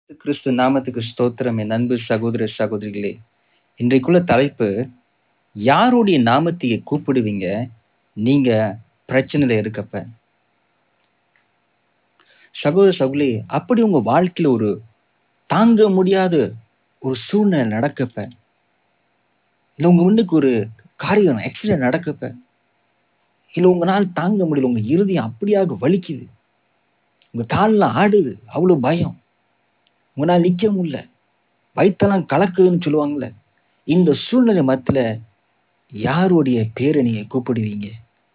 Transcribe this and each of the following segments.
கிறிஸ்து நாமத்துக்கு ஸ்தோத்திரம் என் அன்பு சகோதர சகோதரிகளே இன்றைக்குள்ள தலைப்பு யாருடைய நாமத்தையே கூப்பிடுவீங்க நீங்க பிரச்சனையில இருக்கப்ப சகோதர சகோதரி அப்படி உங்க வாழ்க்கையில ஒரு தாங்க முடியாத ஒரு சூழ்நிலை நடக்கப்ப இல்ல உங்க முன்னுக்கு ஒரு காரியம் ஆக்சிடென்ட் நடக்கப்ப இல்ல உங்களால் தாங்க முடியல உங்க இருதயம் அப்படியாக வலிக்குது உங்க கால்லாம் ஆடுது அவ்வளவு பயம் உங்களால் நிக்க முடியல வயித்தெல்லாம் கலக்குதுன்னு சொல்லுவாங்கல்ல இந்த சூழ்நிலை மத்தியில யாருடைய பேரை நீங்க கூப்பிடுவீங்க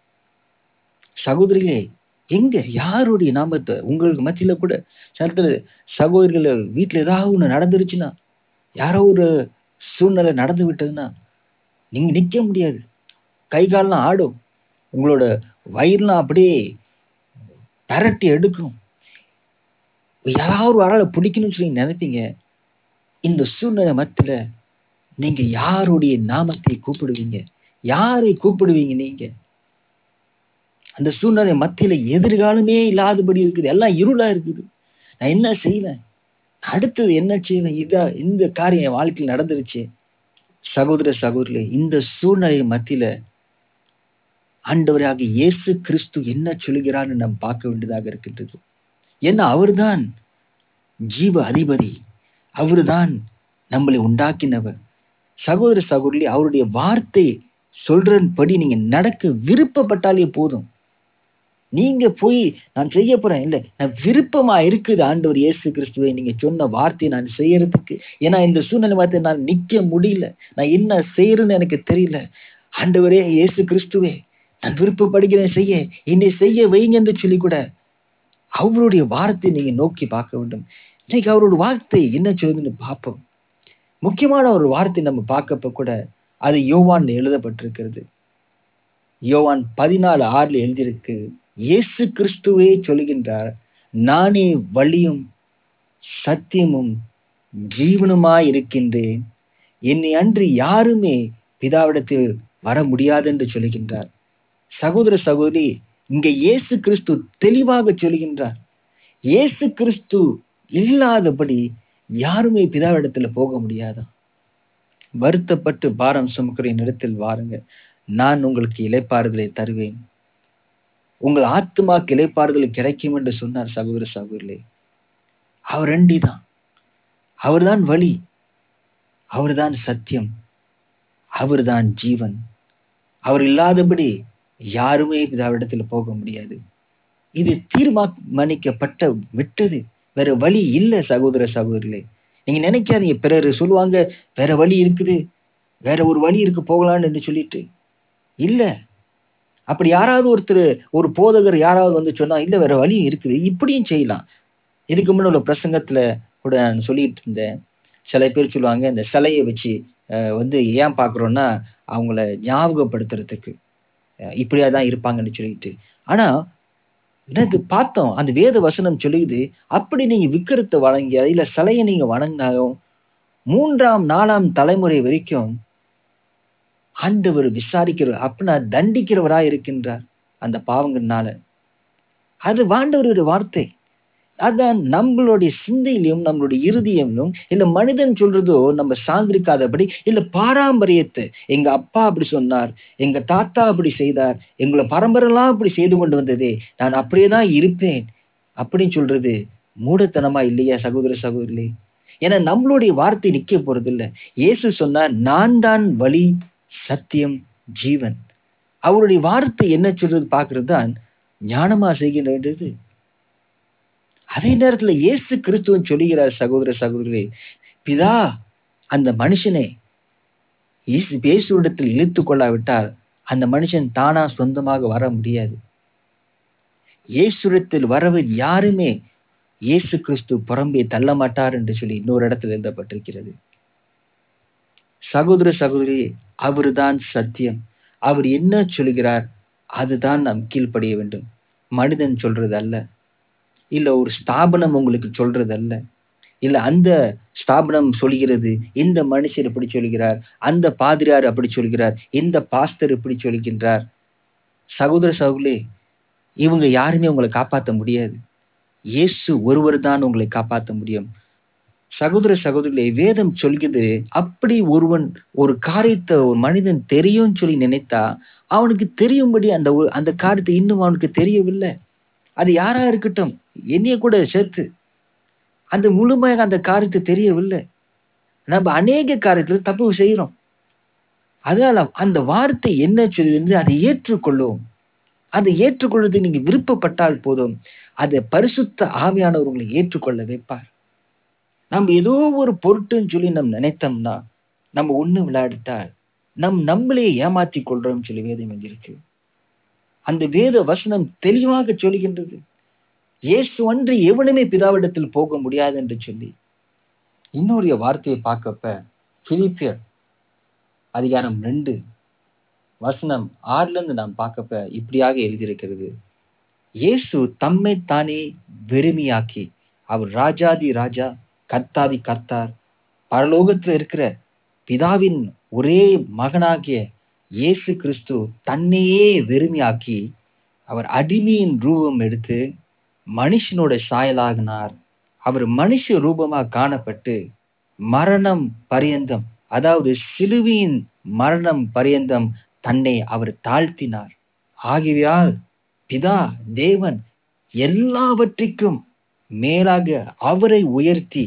சகோதரிகளே எங்க யாருடைய நாமத்தை உங்களுக்கு மத்தியில கூட சில சகோதரிகள் வீட்டுல ஏதாவது ஒண்ணு நடந்துருச்சுன்னா யாரோ ஒரு சூழ்நிலை நடந்து விட்டதுன்னா நீங்க நிக்க முடியாது கை கால்லாம் ஆடும் உங்களோட வயிறுலாம் அப்படியே பரட்டி எடுக்கும் யாராவது ஒரு ஆளை பிடிக்கணும்னு சொல்லி நினைப்பீங்க இந்த சூழ்நிலை மத்தியில நீங்க யாருடைய நாமத்தை கூப்பிடுவீங்க யாரை கூப்பிடுவீங்க நீங்க அந்த சூழ்நிலை மத்தியில எதிர்காலமே இல்லாதபடி இருக்குது எல்லாம் இருளா இருக்குது நான் என்ன செய்வேன் அடுத்தது என்ன செய்வேன் இதா இந்த காரியம் என் வாழ்க்கையில் நடந்துருச்சு சகோதர சகோதரி இந்த சூழ்நிலை மத்தியில ஆண்டவராக இயேசு கிறிஸ்து என்ன சொல்கிறான்னு நாம் பார்க்க வேண்டியதாக இருக்கின்றது ஏன்னா அவர்தான் ஜீவ அதிபதி அவர்தான் நம்மளை உண்டாக்கினவர் சகோதர சகோதரி அவருடைய வார்த்தை சொல்றபடி நீங்க நடக்க விருப்பப்பட்டாலே போதும் நீங்க போய் நான் செய்ய போறேன் இல்ல நான் விருப்பமா இருக்குது ஆண்டவர் இயேசு கிறிஸ்துவை நீங்க சொன்ன வார்த்தையை நான் செய்யறதுக்கு ஏன்னா இந்த சூழ்நிலை வார்த்தை நான் நிக்க முடியல நான் என்ன செய்யறேன்னு எனக்கு தெரியல ஆண்டவரே இயேசு கிறிஸ்துவே நான் விருப்பப்படுகிறேன் செய்ய என்னை செய்ய வைங்க என்று சொல்லி கூட அவருடைய வார்த்தை நீங்க நோக்கி பார்க்க வேண்டும் இன்னைக்கு அவரோட வார்த்தை என்ன சொல்லுதுன்னு பார்ப்போம் முக்கியமான ஒரு வார்த்தை நம்ம பார்க்கப்ப கூட அது யோவான் எழுதப்பட்டிருக்கிறது யோவான் பதினாலு ஆறுல எழுதியிருக்கு இயேசு கிறிஸ்துவே சொல்கின்றார் நானே வழியும் சத்தியமும் ஜீவனுமாய் இருக்கின்றேன் என்னை அன்று யாருமே பிதாவிடத்தில் வர முடியாது என்று சொல்லுகின்றார் சகோதர சகோதரி இங்க இயேசு கிறிஸ்து தெளிவாக சொல்கின்றார் இயேசு கிறிஸ்து இல்லாதபடி யாருமே பிதாவிடத்துல போக முடியாதா வருத்தப்பட்டு பாரம் சுமக்கிற இடத்தில் வாருங்க நான் உங்களுக்கு இலைப்பாறுதலை தருவேன் உங்கள் ஆத்மாக்கு இலைப்பாறுதல் கிடைக்கும் என்று சொன்னார் சகோதர சகோதரிலே அவர் ரெண்டி தான் அவர்தான் வழி அவர்தான் சத்தியம் அவர்தான் ஜீவன் அவர் இல்லாதபடி யாருமே பிதாவிடத்தில் போக முடியாது இது தீர்மானிக்கப்பட்ட விட்டது வேற வழி இல்லை சகோதர சகோதரிகளே நீங்க நினைக்காதீங்க பிறர் சொல்லுவாங்க வேற வழி இருக்குது வேற ஒரு வழி இருக்கு போகலான்னு என்று சொல்லிட்டு இல்ல அப்படி யாராவது ஒருத்தர் ஒரு போதகர் யாராவது வந்து சொன்னா இல்ல வேற வழியும் இருக்குது இப்படியும் செய்யலாம் இதுக்கு முன்ன உள்ள பிரசங்கத்துல கூட நான் சொல்லிட்டு இருந்தேன் சில பேர் சொல்லுவாங்க இந்த சிலையை வச்சு வந்து ஏன் பாக்குறோம்னா அவங்கள ஞாபகப்படுத்துறதுக்கு இப்படியா தான் இருப்பாங்கன்னு சொல்லிட்டு ஆனா எனக்கு பார்த்தோம் அந்த வேத வசனம் சொல்லுது அப்படி நீங்க விக்கிரத்தை வணங்கி இல்ல சிலையை நீங்க வணங்கினாலும் மூன்றாம் நாலாம் தலைமுறை வரைக்கும் ஆண்டவர் விசாரிக்கிறவர் அப்படின்னா தண்டிக்கிறவரா இருக்கின்றார் அந்த பாவங்கள்னால அது வாண்டவருடைய வார்த்தை அதான் நம்மளுடைய சிந்தையிலும் நம்மளுடைய இறுதியிலும் இல்ல மனிதன் சொல்றதோ நம்ம சார்ந்திருக்காதபடி இல்ல பாரம்பரியத்தை எங்க அப்பா அப்படி சொன்னார் எங்க தாத்தா அப்படி செய்தார் எங்களை பரம்பரெல்லாம் அப்படி செய்து கொண்டு வந்ததே நான் அப்படியே தான் இருப்பேன் அப்படின்னு சொல்றது மூடத்தனமா இல்லையா சகோதர சகோதரி ஏன்னா நம்மளுடைய வார்த்தை நிக்க போறது இல்லை இயேசு சொன்னார் நான் தான் வழி சத்தியம் ஜீவன் அவருடைய வார்த்தை என்ன சொல்றது பாக்குறது தான் ஞானமா செய்கிற வேண்டியது அதே நேரத்துல இயேசு கிறிஸ்துவன் சொல்லுகிறார் சகோதர சகோதரி பிதா அந்த மனுஷனை இயேசு பேசுவிடத்தில் இழுத்து கொள்ளாவிட்டால் அந்த மனுஷன் தானா சொந்தமாக வர முடியாது இயேசுடத்தில் வரவர் யாருமே இயேசு கிறிஸ்து புறம்பே தள்ள மாட்டார் என்று சொல்லி இன்னொரு இடத்துல எழுதப்பட்டிருக்கிறது சகோதர சகோதரி அவர்தான் சத்தியம் அவர் என்ன சொல்கிறார் அதுதான் நாம் கீழ்ப்படிய வேண்டும் மனிதன் சொல்றது அல்ல இல்ல ஒரு ஸ்தாபனம் உங்களுக்கு சொல்றது அல்ல இல்ல அந்த ஸ்தாபனம் சொல்கிறது இந்த மனுஷர் இப்படி சொல்கிறார் அந்த பாதிரியார் அப்படி சொல்கிறார் இந்த பாஸ்தர் இப்படி சொல்கின்றார் சகோதர சகோதரி இவங்க யாருமே உங்களை காப்பாற்ற முடியாது இயேசு ஒருவர் தான் உங்களை காப்பாற்ற முடியும் சகோதர சகோதரிகளை வேதம் சொல்கிறது அப்படி ஒருவன் ஒரு காரியத்தை ஒரு மனிதன் தெரியும்னு சொல்லி நினைத்தா அவனுக்கு தெரியும்படி அந்த ஒரு- அந்த காரியத்தை இன்னும் அவனுக்கு தெரியவில்லை அது யாரா இருக்கட்டும் என்னைய கூட சேர்த்து அந்த முழுமையாக அந்த காரியத்தை தெரியவில்லை நம்ம அநேக காரியத்துல தப்பு செய்கிறோம் அதனால அந்த வார்த்தை என்ன சொல்லுது அதை ஏற்றுக்கொள்ளும் அதை ஏற்றுக்கொள்வதற்கு நீங்க விருப்பப்பட்டால் போதும் அதை பரிசுத்த ஆவியானவர் உங்களை ஏற்றுக்கொள்ள வைப்பார் நம்ம ஏதோ ஒரு பொருட்டுன்னு சொல்லி நம்ம நினைத்தோம்னா நம்ம ஒண்ணு விளையாடிட்டால் நம் நம்மளே ஏமாத்தி கொள்றோம் சொல்லி வேதம் இருக்கு அந்த வேத வசனம் தெளிவாக சொல்கின்றது இயேசு அன்று எவனுமே பிதாவிடத்தில் போக முடியாது என்று சொல்லி இன்னொரு வார்த்தையை பார்க்கப்ப பிலிப்பியர் அதிகாரம் ரெண்டு வசனம் ஆறுல இருந்து நாம் பார்க்கப்ப இப்படியாக எழுதியிருக்கிறது இயேசு தம்மை தானே வெறுமையாக்கி அவர் ராஜாதி ராஜா கர்த்தாதி கர்த்தார் பரலோகத்துல இருக்கிற பிதாவின் ஒரே மகனாகிய இயேசு கிறிஸ்து தன்னையே வெறுமையாக்கி அவர் அடிமையின் ரூபம் எடுத்து மனுஷனோட சாயலாகினார் அவர் மனுஷ ரூபமா காணப்பட்டு மரணம் பரியந்தம் அதாவது சிலுவையின் மரணம் பரியந்தம் தன்னை அவர் தாழ்த்தினார் ஆகியால் பிதா தேவன் எல்லாவற்றிற்கும் மேலாக அவரை உயர்த்தி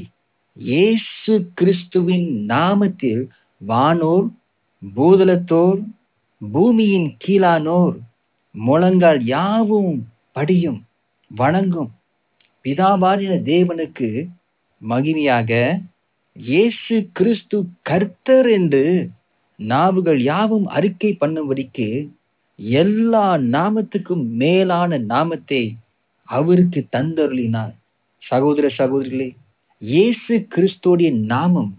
இயேசு கிறிஸ்துவின் நாமத்தில் வானோர் பூதலத்தோர் பூமியின் கீழானோர் முழங்கால் யாவும் படியும் வணங்கும் பிதாவாரின தேவனுக்கு மகிமையாக இயேசு கிறிஸ்து கர்த்தர் என்று நாவுகள் யாவும் அறிக்கை பண்ணும்படிக்கு எல்லா நாமத்துக்கும் மேலான நாமத்தை அவருக்கு தந்தருளினார் சகோதர சகோதரிகளே இயேசு கிறிஸ்துவோடைய நாமம்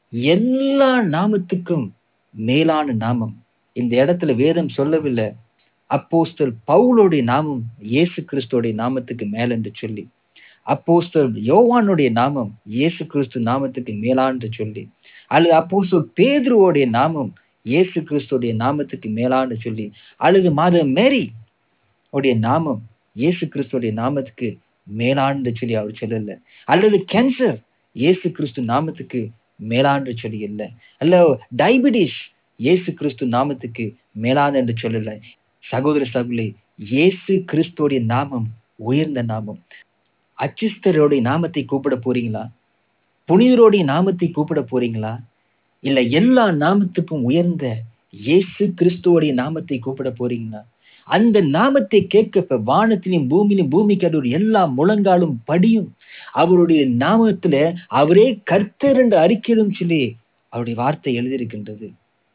எல்லா நாமத்துக்கும் மேலான நாமம் இந்த இடத்துல வேதம் சொல்லவில்லை அப்போஸ்தல் பவுலோடைய நாமம் இயேசு கிறிஸ்துவோடைய நாமத்துக்கு மேல் என்று சொல்லி அப்போஸ்தல் யோவானுடைய நாமம் இயேசு கிறிஸ்து நாமத்துக்கு மேலான் என்று சொல்லி அல்லது அப்போஸ்தல் பேதுருவோடைய நாமம் இயேசு கிறிஸ்துவோடைய நாமத்துக்கு மேலான்னு சொல்லி அல்லது மாத மேரி உடைய நாமம் இயேசு கிறிஸ்துவோடைய நாமத்துக்கு மேலான்னு சொல்லி அவர் சொல்லல அல்லது கேன்சர் இயேசு கிறிஸ்து நாமத்துக்கு மேலான்னு சொல்லி இல்லை அல்ல டயபிட்டிஸ் இயேசு கிறிஸ்து நாமத்துக்கு மேலான என்று சொல்லல சகோதர சகோதரி இயேசு கிறிஸ்துவோடைய நாமம் உயர்ந்த நாமம் அச்சிஸ்தரோடைய நாமத்தை கூப்பிட போறீங்களா புனிதரோடைய நாமத்தை கூப்பிட போறீங்களா இல்ல எல்லா நாமத்துக்கும் உயர்ந்த இயேசு கிறிஸ்துவோடைய நாமத்தை கூப்பிட போறீங்களா அந்த நாமத்தை கேட்க இப்ப வானத்திலும் பூமியிலும் பூமி கடவுள் எல்லா முழங்காலும் படியும் அவருடைய நாமத்துல அவரே கர்த்தர் என்று அறிக்கையிடும் சொல்லி அவருடைய வார்த்தை எழுதியிருக்கின்றது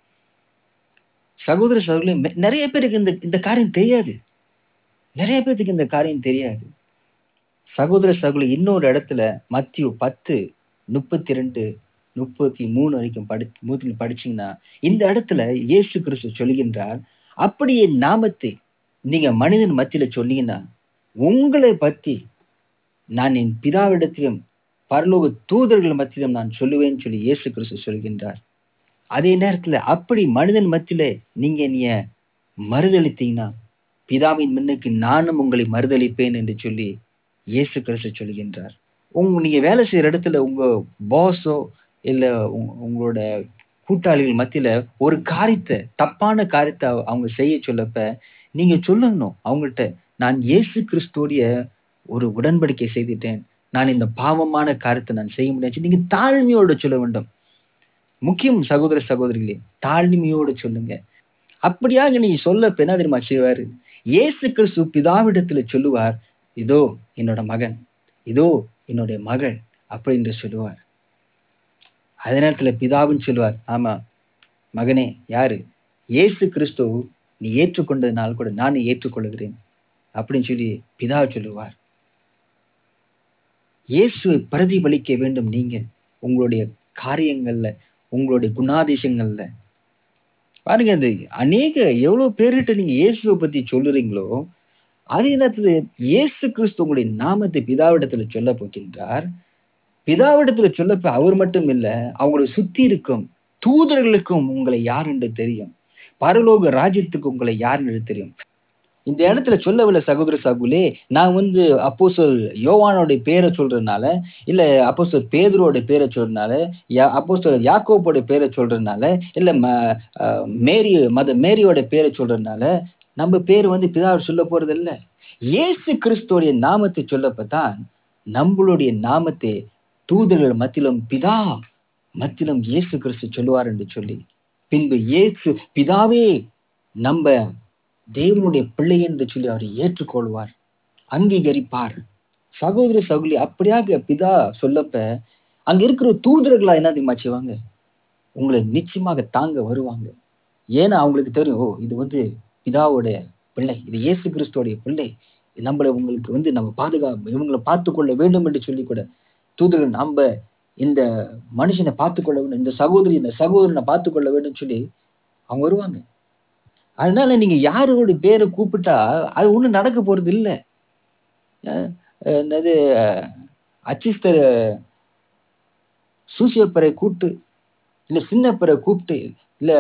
சகோதர சகோதரி நிறைய பேருக்கு இந்த இந்த காரியம் தெரியாது நிறைய பேருக்கு இந்த காரியம் தெரியாது சகோதர சகோதரி இன்னொரு இடத்துல மத்திய பத்து முப்பத்தி ரெண்டு முப்பத்தி மூணு வரைக்கும் படி மூத்துல படிச்சீங்கன்னா இந்த இடத்துல இயேசு கிறிஸ்து சொல்கின்றார் அப்படியே நாமத்தை நீங்க மனிதன் மத்தியில சொன்னீங்கன்னா உங்களை பத்தி நான் என் பிதாவிடத்திலும் பரலோக தூதர்கள் மத்தியிலும் நான் சொல்லுவேன்னு சொல்லி இயேசு கிறிஸ்து சொல்கின்றார் அதே நேரத்துல அப்படி மனிதன் மத்தியில நீங்க நீ மறுதளித்தீங்கன்னா பிதாவின் முன்னுக்கு நானும் உங்களை மறுதளிப்பேன் என்று சொல்லி இயேசு கிறிஸ்து சொல்கின்றார் உங்க நீங்க வேலை செய்யற இடத்துல உங்க பாஸோ இல்ல உங்க- உங்களோட கூட்டாளிகள் மத்தியில ஒரு காரியத்தை தப்பான காரியத்தை அவ- அவங்க செய்ய சொல்லப்ப நீங்க சொல்லணும் அவங்கள்ட்ட நான் இயேசு கிறிஸ்துவோடைய ஒரு உடன்படிக்கை செய்துட்டேன் நான் இந்த பாவமான காரியத்தை நான் செய்ய முடியாது நீங்க தாழ்மையோட சொல்ல வேண்டும் முக்கியம் சகோதர சகோதரிகளே தாழ்மையோட சொல்லுங்க அப்படியாக நீங்க சொல்ல என்ன தெரியுமா செய்வாரு இயேசு கிறிஸ்து பிதாவிடத்துல சொல்லுவார் இதோ என்னோட மகன் இதோ என்னுடைய மகள் அப்படின்னு சொல்லுவார் அதே நேரத்துல பிதாவும் சொல்லுவார் ஆமா மகனே யாரு இயேசு கிறிஸ்து நீ ஏற்றுக்கொண்டதுனால கூட நானும் ஏற்றுக்கொள்கிறேன் அப்படின்னு சொல்லி பிதா சொல்லுவார் இயேசுவை பிரதிபலிக்க வேண்டும் நீங்க உங்களுடைய காரியங்கள்ல உங்களுடைய குணாதிசயங்கள்ல பாருங்க இந்த அநேக எவ்வளவு பேர்கிட்ட நீங்க இயேசுவை பத்தி சொல்லுறீங்களோ அதே நேரத்துல இயேசு கிறிஸ்து உங்களுடைய நாமத்தை பிதாவிடத்துல சொல்ல போகின்றார் பிதாவிடத்துல சொல்லப்ப அவர் மட்டும் இல்ல அவங்களை சுத்தி இருக்கும் தூதர்களுக்கும் உங்களை யார் என்று தெரியும் பரலோக ராஜ்யத்துக்கு உங்களை யார் என்று தெரியும் இந்த இடத்துல சொல்லவில்லை சகோதர சகுலே நான் வந்து அப்போஸ்தலர் யோவானோட பேரை சொல்றதுனால இல்ல அப்போஸ்தலர் பேதுருவோட பேரை சொல்றதுனால யா- அப்போஸ்தலர் யாக்கோபோட பேரை சொல்றதுனால இல்ல ம அஹ் மேரி மத மேரியோட பேரை சொல்றதுனால நம்ம பேர் வந்து பிதாவை சொல்ல போறது இல்ல இயேசு கிறிஸ்துவோடைய நாமத்தை சொல்லப்பதான் நம்மளுடைய நாமத்தை தூதர்கள் மத்தியிலும் பிதா மத்தியிலும் இயேசு கிறிஸ்து சொல்லுவார் என்று சொல்லி பின்பு இயேசு பிதாவே நம்ம தேவனுடைய பிள்ளை என்று சொல்லி அவர் ஏற்றுக்கொள்வார் அங்கீகரிப்பார் சகோதர சகோதரி அப்படியாக பிதா சொல்லப்ப அங்க இருக்கிற தூதர்களா என்ன தெரியுமா செய்வாங்க உங்களை நிச்சயமாக தாங்க வருவாங்க ஏன்னா அவங்களுக்கு தெரியும் ஓ இது வந்து பிதாவுடைய பிள்ளை இது இயேசு கிறிஸ்துவோடைய பிள்ளை நம்மளை உங்களுக்கு வந்து நம்ம பாதுகா இவங்களை பார்த்து கொள்ள வேண்டும் என்று சொல்லி கூட தூதர்கள் நம்ம இந்த மனுஷனை பார்த்து கொள்ள வேண்டும் இந்த சகோதரி இந்த சகோதரனை பார்த்து கொள்ள வேண்டும் சொல்லி அவங்க வருவாங்க அதனால நீங்க யாரோட பேரை கூப்பிட்டா அது ஒண்ணும் நடக்க போறது இல்லை என்னது அஹ், அச்சிஸ்தர் சூசியப்பரை கூப்பிட்டு இல்ல சின்னப்பரை கூப்பிட்டு இல்ல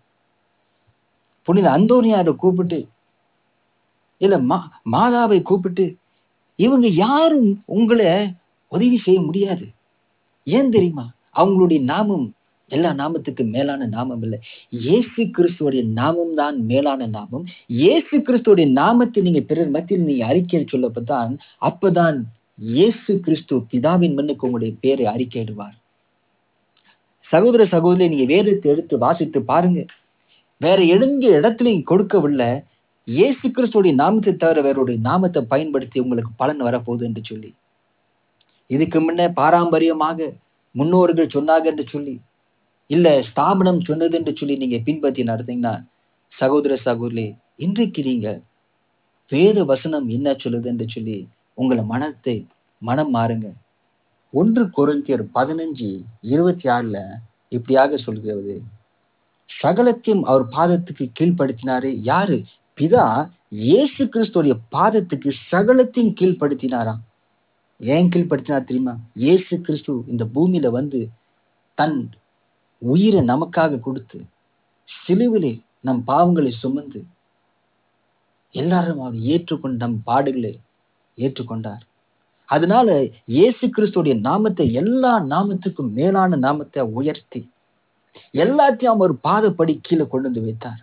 புனித அந்தோனியாரை கூப்பிட்டு இல்ல மா மாதாவை கூப்பிட்டு இவங்க யாரும் உங்களை உதவி செய்ய முடியாது ஏன் தெரியுமா அவங்களுடைய நாமம் எல்லா நாமத்துக்கு மேலான நாமம் இல்லை இயேசு கிறிஸ்துவோடைய நாமம் தான் மேலான நாமம் இயேசு கிறிஸ்துவோடைய நாமத்தை நீங்க பிறர் மத்தியில் நீங்க அறிக்கை சொல்லப்பதான் அப்பதான் இயேசு கிறிஸ்து பிதாவின் மண்ணுக்கு உங்களுடைய பேரை அறிக்கையிடுவார் சகோதர சகோதரி நீங்க வேதத்தை எடுத்து வாசித்து பாருங்க வேற எங்க இடத்துலையும் கொடுக்கவில்லை இயேசு கிறிஸ்துவோடைய நாமத்தை தவிர வேறோடைய நாமத்தை பயன்படுத்தி உங்களுக்கு பலன் வரப்போகுது என்று சொல்லி இதுக்கு முன்ன பாரம்பரியமாக முன்னோர்கள் சொன்னாங்க என்று சொல்லி இல்ல ஸ்தாபனம் சொன்னது என்று சொல்லி நீங்க பின்பற்றி நடந்தீங்கன்னா சகோதர சகோதரி இன்றைக்கு நீங்க வேத வசனம் என்ன சொல்லுது என்று சொல்லி உங்களை மனத்தை மனம் மாறுங்க ஒன்று கொரிந்தியர் பதினஞ்சு இருபத்தி ஆறுல இப்படியாக சொல்கிறது சகலத்தையும் அவர் பாதத்துக்கு கீழ்ப்படுத்தினாரு யாரு பிதா இயேசு கிறிஸ்துடைய பாதத்துக்கு சகலத்தையும் கீழ்ப்படுத்தினாராம் ஏன் கீழ்ப்படுத்தினார் தெரியுமா இயேசு கிறிஸ்து இந்த பூமியில வந்து தன் உயிரை நமக்காக கொடுத்து சிலுவிலே நம் பாவங்களை சுமந்து எல்லாரும் அவர் ஏற்றுக்கொண்டு நம் பாடுகளை ஏற்றுக்கொண்டார் அதனால இயேசு கிறிஸ்துடைய நாமத்தை எல்லா நாமத்துக்கும் மேலான நாமத்தை உயர்த்தி எல்லாத்தையும் அவர் பாதப்படி கீழே கொண்டு வந்து வைத்தார்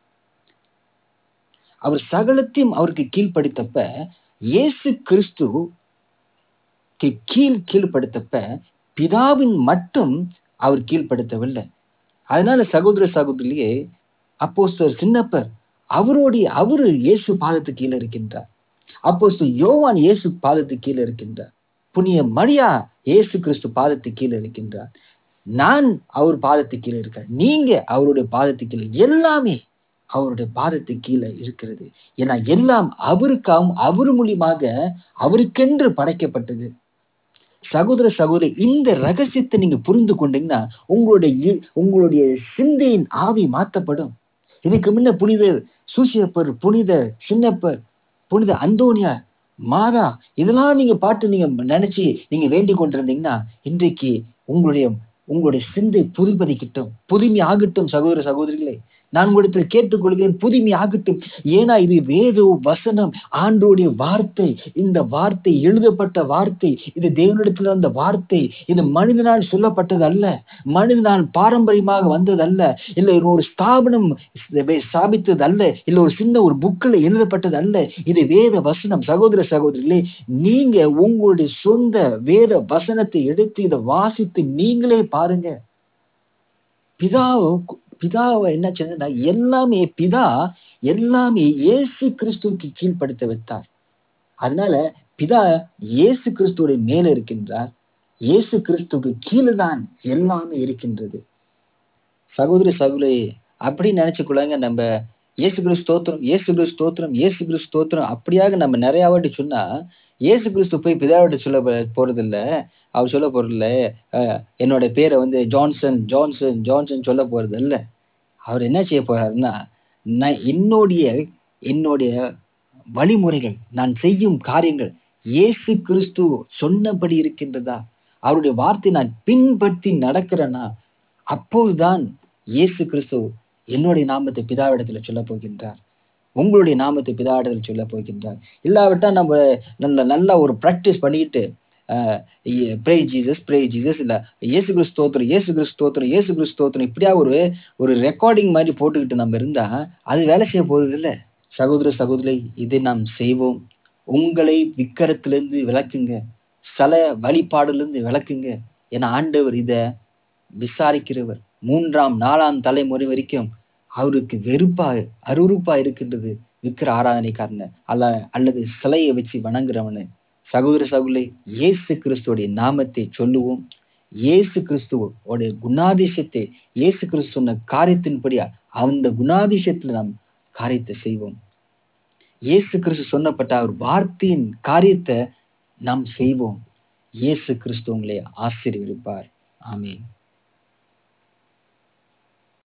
அவர் சகலத்தையும் அவருக்கு கீழ்ப்படுத்தப்ப இயேசு கிறிஸ்து கீழ் கீழ்ப்படுத்தப்ப பிதாவின் மட்டும் அவர் கீழ்ப்படுத்தவில்லை அதனால சகோதர சகோதரியே அப்போஸ்தலர் சின்னப்பர் அவருடைய அவரு இயேசு பாதத்துக்கு கீழே இருக்கின்றார் அப்போஸ்தலர் யோவான் இயேசு பாதத்துக்கு கீழே இருக்கின்றார் புனிய மரியா இயேசு கிறிஸ்து பாதத்துக்கு கீழே இருக்கின்றார் நான் அவர் பாதத்துக்கு கீழே இருக்கிறேன் நீங்க அவருடைய பாதத்துக்கு கீழே எல்லாமே அவருடைய பாதத்துக்கு கீழே இருக்கிறது ஏன்னா எல்லாம் அவருக்காகவும் அவர் மூலியமாக அவருக்கென்று படைக்கப்பட்டது சகோதர சகோதரி இந்த ரகசியத்தை நீங்க புரிந்து கொண்டீங்கன்னா உங்களுடைய இ- உங்களுடைய சிந்தையின் ஆவி மாற்றப்படும் இதுக்கு முன்ன புனித சூசியப்பர் புனித சின்னப்பர் புனித அந்தோனியா மாதா இதெல்லாம் நீங்க பாட்டு நீங்க நினைச்சு நீங்க வேண்டிக் கொண்டிருந்தீங்கன்னா இன்றைக்கு உங்களுடைய உங்களுடைய சிந்தை புதுப்பதிக்கட்டும் புதுமை ஆகட்டும் சகோதர சகோதரிகளே நான் உங்களிடத்தில் கேட்டுக்கொள்கிறேன் புதுமை ஆகட்டும் ஏன்னா இது வேத வசனம் ஆண்டோடைய வார்த்தை இந்த வார்த்தை எழுதப்பட்ட வார்த்தை இது தேவனிடத்தில் வந்த வார்த்தை இது மனிதனால் சொல்லப்பட்டது அல்ல மனிதனால் பாரம்பரியமாக வந்தது அல்ல இல்லை ஒரு ஸ்தாபனம் ஸ்தாபித்தது அல்ல இல்லை ஒரு சின்ன ஒரு புக்கில் எழுதப்பட்டது அல்ல இது வேத வசனம் சகோதர சகோதரிகளே நீங்க உங்களுடைய சொந்த வேத வசனத்தை எடுத்து இதை வாசித்து நீங்களே பாருங்க பிதாவை பிதாவை என்ன சொன்னா எல்லாமே பிதா எல்லாமே இயேசு கிறிஸ்துவுக்கு கீழ்ப்படுத்த வைத்தார் அதனால பிதா இயேசு கிறிஸ்துவோட மேல இருக்கின்றார் இயேசு கிறிஸ்துவுக்கு கீழே தான் எல்லாமே இருக்கின்றது சகோதரி சகோதரி அப்படி நினைச்சுக்கொள்ளாங்க நம்ம இயேசு கிறிஸ்து ஸ்தோத்திரம் இயேசு கிறிஸ்து ஸ்தோத்திரம் இயேசு கிறிஸ்து ஸ்தோத்திரம் அப்படியாக நம்ம நிறைய வாட்டி சொன்னா இயேசு கிறிஸ்து போய் பிதாவிட்ட சொல்ல போ- போறதில்ல அவர் சொல்ல போறதில்ல அஹ், என்னோட பேரை வந்து ஜான்சன் ஜான்சன் ஜான்சன் சொல்ல போறது இல்ல அவர் என்ன செய்ய போறாருன்னா நான் என்னுடைய என்னுடைய வழிமுறைகள் நான் செய்யும் காரியங்கள் இயேசு கிறிஸ்து சொன்னபடி இருக்கின்றதா அவருடைய வார்த்தை நான் பின்பற்றி நடக்கிறேனா அப்போதுதான் இயேசு கிறிஸ்து என்னுடைய நாமத்தை பிதாவிடத்துல சொல்ல போகின்றார் உங்களுடைய நாமத்தை பிதாடத்தில் சொல்ல போகின்றார் இல்லாவிட்டால் நம்ம நல்ல நல்ல ஒரு ப்ராக்டிஸ் பண்ணிக்கிட்டு ப்ரே ஜீசஸ் ப்ரே ஜீசஸ் இல்லை இயேசு கிறிஸ்தோத்திரம் இயேசு கிறிஸ்தோத்திரம் இயேசு கிறிஸ்தோத்திரம் இப்படியா ஒரு ஒரு ரெக்கார்டிங் மாதிரி போட்டுக்கிட்டு நம்ம இருந்தா அது வேலை செய்ய போறது இல்லை சகோதர சகோதரி இதை நாம் செய்வோம் உங்களை விக்கிரத்திலிருந்து விளக்குங்க சல வழிபாடுலேருந்து விளக்குங்க ஏன்னா ஆண்டவர் இதை விசாரிக்கிறவர் மூன்றாம் நாலாம் தலைமுறை வரைக்கும் அவருக்கு வெறுப்பா அருவருப்பா இருக்கின்றது விக்கிர ஆராதனைக்காரன அல்ல அல்லது சிலையை வச்சு வணங்குறவனு சகோதர சகோதரி இயேசு கிறிஸ்துவோடைய நாமத்தை சொல்லுவோம் இயேசு கிறிஸ்துவோடைய குணாதிசயத்தை இயேசு கிறிஸ்து சொன்ன காரியத்தின்படியா அந்த குணாதிசயத்துல நாம் காரியத்தை செய்வோம் இயேசு கிறிஸ்து சொன்னப்பட்ட அவர் வார்த்தையின் காரியத்தை நாம் செய்வோம் இயேசு கிறிஸ்து உங்களை ஆசீர்வதிப்பார் ஆமென்